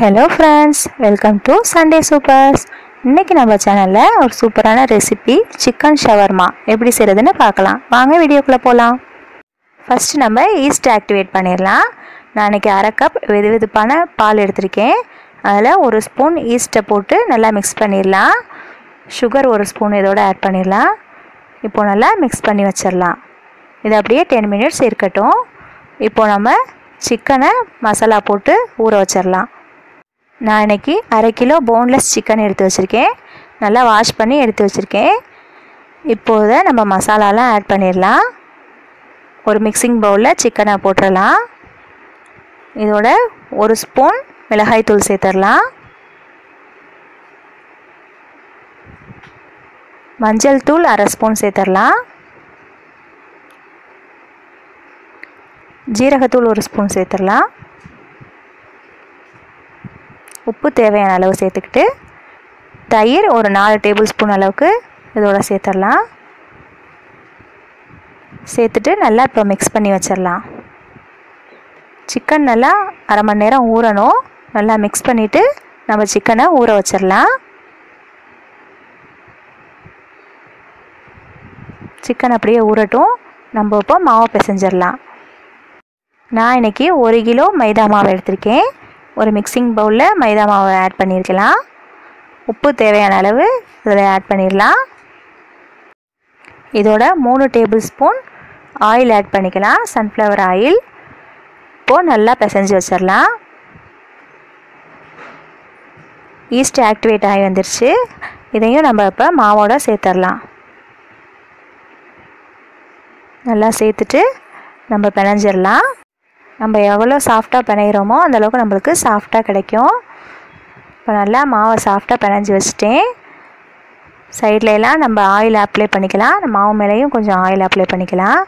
hello friends welcome to Sunday supers இன்றைக்கி நம்ம சேனலில் ஒரு சூப்பரான ரெசிபி சிக்கன் ஷவர்மா எப்படி செய்கிறதுன்னு பார்க்கலாம் வாங்க வீடியோக்குள்ளே போகலாம் ஃபஸ்ட்டு நம்ம ஈஸ்ட் ஆக்டிவேட் பண்ணிடலாம் நான் இன்றைக்கி அரை கப் வெது வெதுப்பான பால் எடுத்திருக்கேன் அதில் ஒரு ஸ்பூன் ஈஸ்ட்டை போட்டு நல்லா மிக்ஸ் பண்ணிடலாம் சுகர் ஒரு ஸ்பூன் இதோட ஆட் பண்ணிடலாம் இப்போ நல்லா மிக்ஸ் பண்ணி வச்சிடலாம் இது அப்படியே டென் மினிட்ஸ் இருக்கட்டும் இப்போ நம்ம சிக்கனை மசாலா போட்டு ஊற வச்சிடலாம் நான் இன்றைக்கி அரை கிலோ போன்லெஸ் சிக்கன் எடுத்து வச்சுருக்கேன் நல்லா வாஷ் பண்ணி எடுத்து வச்சுருக்கேன் இப்போதை நம்ம மசாலாலாம் ஆட் பண்ணிடலாம் ஒரு மிக்சிங் பவுலில் சிக்கனை போட்டுடலாம் இதோட ஒரு ஸ்பூன் மிளகாய் தூள் சேர்த்துடலாம் மஞ்சள் தூள் அரை ஸ்பூன் சேர்த்துடலாம் ஜீரகத்தூள் ஒரு ஸ்பூன் சேர்த்துடலாம் உப்பு தேவையான அளவு சேர்த்துக்கிட்டு தயிர் ஒரு நாலு டேபிள் ஸ்பூன் அளவுக்கு இதோட சேர்த்துடலாம் சேர்த்துட்டு நல்லா இப்போ மிக்ஸ் பண்ணி வச்சிடலாம் சிக்கன் நல்லா அரை மணி நேரம் ஊறணும் நல்லா மிக்ஸ் பண்ணிவிட்டு நம்ம சிக்கனை ஊற வச்சிடலாம் சிக்கன் அப்படியே ஊறட்டும் நம்ம இப்போ மாவு பிசைஞ்சிடலாம் நான் இன்றைக்கி ஒரு கிலோ மைதா மாவு எடுத்திருக்கேன் ஒரு மிக்சிங் பவுலில் மைதா மாவை ஆட் பண்ணியிருக்கலாம் உப்பு தேவையான அளவு இதில் ஆட் பண்ணிடலாம் இதோட மூணு டேபிள் ஸ்பூன் ஆயில் ஆட் பண்ணிக்கலாம் சன்ஃப்ளவர் ஆயில் இப்போது நல்லா பிசைஞ்சு வச்சிடலாம் ஈஸ்ட் ஆக்டிவேட் ஆகி வந்துருச்சு இதையும் நம்ம இப்போ மாவோட சேர்த்துடலாம் நல்லா சேர்த்துட்டு நம்ம பிணைஞ்சிடலாம் நம்ம எவ்வளோ சாஃப்டாக பிணையிறோமோ அந்தளவுக்கு நம்மளுக்கு சாஃப்டாக கிடைக்கும் இப்போ நல்லா மாவை சாஃப்டாக பிணைஞ்சி வச்சுட்டேன் சைடில் எல்லாம் நம்ம ஆயில் அப்ளை பண்ணிக்கலாம் மாவு மேலேயும் கொஞ்சம் ஆயில் அப்ளை பண்ணிக்கலாம்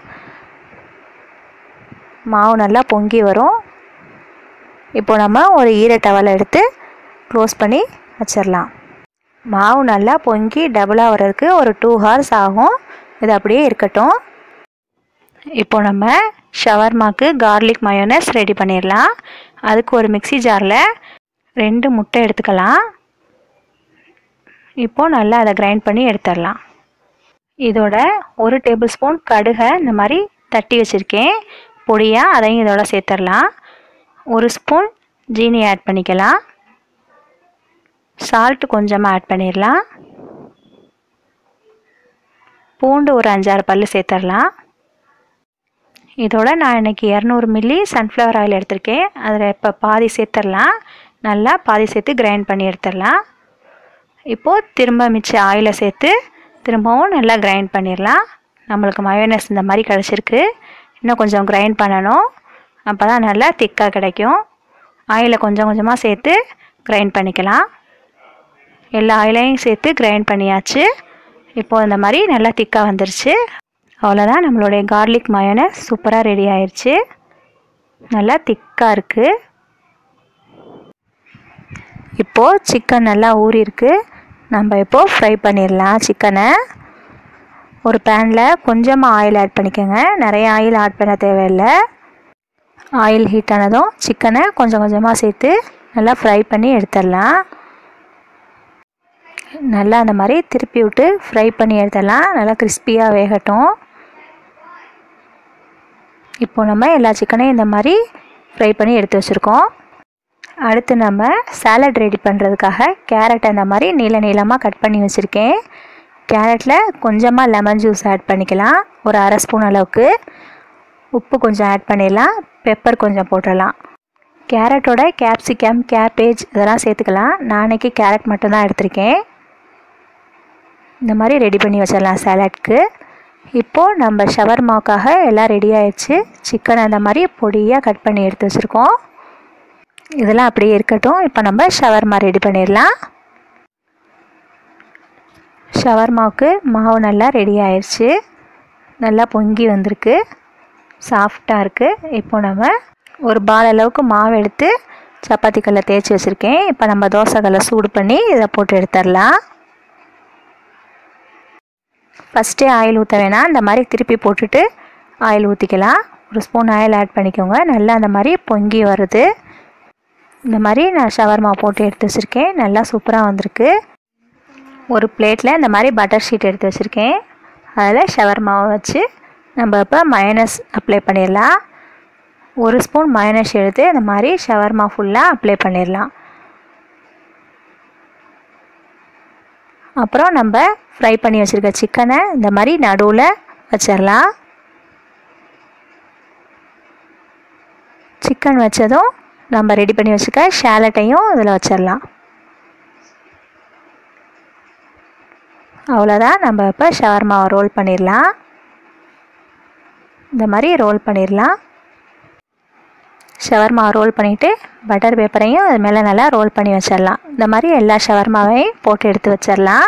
மாவு நல்லா பொங்கி வரும் இப்போ நம்ம ஒரு ஈர டவலை எடுத்து க்ளோஸ் பண்ணி வச்சிடலாம் மாவு நல்லா பொங்கி டபுளாக வர்றதுக்கு ஒரு டூ ஹவர்ஸ் ஆகும் இது அப்படியே இருக்கட்டும் இப்போ நம்ம ஷவர்மாக்கு கார்லிக் மயோனஸ் ரெடி பண்ணிடலாம் அதுக்கு ஒரு மிக்சி ஜாரில் ரெண்டு முட்டை எடுத்துக்கலாம் இப்போது நல்லா அதை கிரைண்ட் பண்ணி எடுத்துடலாம் இதோட ஒரு டேபிள் ஸ்பூன் கடுகை இந்த மாதிரி தட்டி வச்சுருக்கேன் பொடியாக அதையும் இதோட சேர்த்துடலாம் ஒரு ஸ்பூன் ஜீனி ஆட் பண்ணிக்கலாம் சால்ட்டு கொஞ்சமாக ஆட் பண்ணிடலாம் பூண்டு ஒரு அஞ்சாறு பல் சேர்த்துடலாம் இதோட நான் இன்றைக்கி இரநூறு மில்லி சன்ஃப்ளவர் ஆயில் எடுத்திருக்கேன் அதில் இப்போ பாதி சேர்த்துடலாம் நல்லா பாதி சேர்த்து கிரைண்ட் பண்ணி எடுத்துடலாம் இப்போது திரும்ப மிச்ச ஆயிலை சேர்த்து திரும்பவும் நல்லா கிரைண்ட் பண்ணிடலாம் நம்மளுக்கு மயோனஸ் இந்த மாதிரி கிடச்சிருக்கு இன்னும் கொஞ்சம் கிரைண்ட் பண்ணணும் அப்போ தான் நல்லா திக்காக கிடைக்கும் ஆயிலை கொஞ்சம் கொஞ்சமாக சேர்த்து கிரைண்ட் பண்ணிக்கலாம் எல்லா ஆயிலையும் சேர்த்து கிரைண்ட் பண்ணியாச்சு இப்போது இந்த மாதிரி நல்லா திக்காக வந்துருச்சு அவ்வளோதான் நம்மளுடைய கார்லிக் மயோனஸ் சூப்பராக ரெடி ஆயிடுச்சு நல்லா திக்காக இருக்குது இப்போது சிக்கன் நல்லா ஊறிருக்கு நம்ம இப்போது ஃப்ரை பண்ணிடலாம் சிக்கனை ஒரு பேனில் கொஞ்சமாக ஆயில் ஆட் பண்ணிக்கோங்க நிறைய ஆயில் ஆட் பண்ண தேவையில்லை ஆயில் ஹீட் ஆனதும் சிக்கனை கொஞ்சம் கொஞ்சமாக சேர்த்து நல்லா ஃப்ரை பண்ணி எடுத்துடலாம் நல்லா அந்த மாதிரி திருப்பி விட்டு ஃப்ரை பண்ணி எடுத்துடலாம் நல்லா கிறிஸ்பியாக வேகட்டும் இப்போ நம்ம எல்லா சிக்கனையும் இந்த மாதிரி ஃப்ரை பண்ணி எடுத்து வச்சுருக்கோம் அடுத்து நம்ம சாலட் ரெடி பண்ணுறதுக்காக கேரட் அந்த மாதிரி நீள நீளமாக கட் பண்ணி வச்சுருக்கேன் கேரட்டில் கொஞ்சமாக லெமன் ஜூஸ் ஆட் பண்ணிக்கலாம் ஒரு அரை ஸ்பூன் அளவுக்கு உப்பு கொஞ்சம் ஆட் பண்ணிடலாம் பெப்பர் கொஞ்சம் போட்டுடலாம் கேரட்டோட கேப்சிகம் கேபேஜ் இதெல்லாம் சேர்த்துக்கலாம் நான் அன்றைக்கி கேரட் மட்டும்தான் எடுத்திருக்கேன் இந்த மாதிரி ரெடி பண்ணி வச்சிடலாம் சாலட்க்கு இப்போது நம்ம ஷவர்மாவுக்காக எல்லாம் ரெடி ஆயிடுச்சு சிக்கன் அந்த மாதிரி பொடியாக கட் பண்ணி எடுத்து வச்சுருக்கோம் இதெல்லாம் அப்படியே இருக்கட்டும் இப்போ நம்ம ஷவர்மா ரெடி பண்ணிடலாம் ஷவர்மாவுக்கு மாவு நல்லா ரெடி ஆயிடுச்சு நல்லா பொங்கி வந்திருக்கு சாஃப்டாக இருக்குது இப்போ நம்ம ஒரு பால் அளவுக்கு மாவு எடுத்து சப்பாத்தி கல்லை தேய்ச்சி வச்சுருக்கேன் இப்போ நம்ம தோசை கல்லை சூடு பண்ணி இதை போட்டு எடுத்துடலாம் ஃபஸ்ட்டே ஆயில் ஊற்ற வேணாம் இந்த மாதிரி திருப்பி போட்டுட்டு ஆயில் ஊற்றிக்கலாம் ஒரு ஸ்பூன் ஆயில் ஆட் பண்ணிக்கோங்க நல்லா அந்த மாதிரி பொங்கி வருது இந்த மாதிரி நான் ஷவர்மா போட்டு எடுத்து வச்சுருக்கேன் நல்லா சூப்பராக வந்திருக்கு ஒரு பிளேட்டில் இந்த மாதிரி பட்டர் ஷீட் எடுத்து வச்சுருக்கேன் அதில் ஷவர்மாவை வச்சு நம்ம இப்போ மயனஸ் அப்ளை பண்ணிடலாம் ஒரு ஸ்பூன் மயனஸ் எடுத்து இந்த மாதிரி ஷவர்மா ஃபுல்லாக அப்ளை பண்ணிடலாம் அப்புறம் நம்ம ஃப்ரை பண்ணி வச்சுருக்க சிக்கனை இந்த மாதிரி நடுவில் வச்சிடலாம் சிக்கன் வச்சதும் நம்ம ரெடி பண்ணி வச்சுக்க ஷேலட்டையும் இதில் வச்சிடலாம் அவ்வளோதான் நம்ம இப்போ ஷவர்மாவை ரோல் பண்ணிடலாம் இந்த மாதிரி ரோல் பண்ணிடலாம் ஷவர்மா ரோல் பண்ணிவிட்டு பட்டர் பேப்பரையும் அது மேலே நல்லா ரோல் பண்ணி வச்சிடலாம் இந்த மாதிரி எல்லா ஷவர்மாவையும் போட்டு எடுத்து வச்சிடலாம்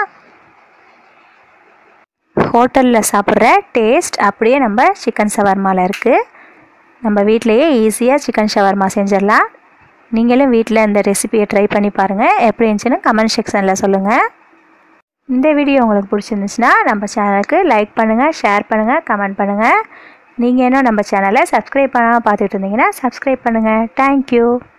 ஹோட்டலில் சாப்பிட்ற டேஸ்ட் அப்படியே நம்ம சிக்கன் ஷவர்மாவில் இருக்குது நம்ம வீட்டிலையே ஈஸியாக சிக்கன் ஷவர்மா செஞ்சிடலாம் நீங்களும் வீட்டில் இந்த ரெசிபியை ட்ரை பண்ணி பாருங்கள் எப்படி இருந்துச்சுன்னு கமெண்ட் செக்ஷனில் சொல்லுங்கள் இந்த வீடியோ உங்களுக்கு பிடிச்சிருந்துச்சுன்னா நம்ம சேனலுக்கு லைக் பண்ணுங்கள் ஷேர் பண்ணுங்கள் கமெண்ட் பண்ணுங்கள் நீங்கள் இன்னும் நம்ம சேனலை சப்ஸ்கிரைப் பண்ணாமல் பார்த்துட்டு இருந்தீங்கன்னா சப்ஸ்கிரைப் பண்ணுங்கள் தேங்க்யூ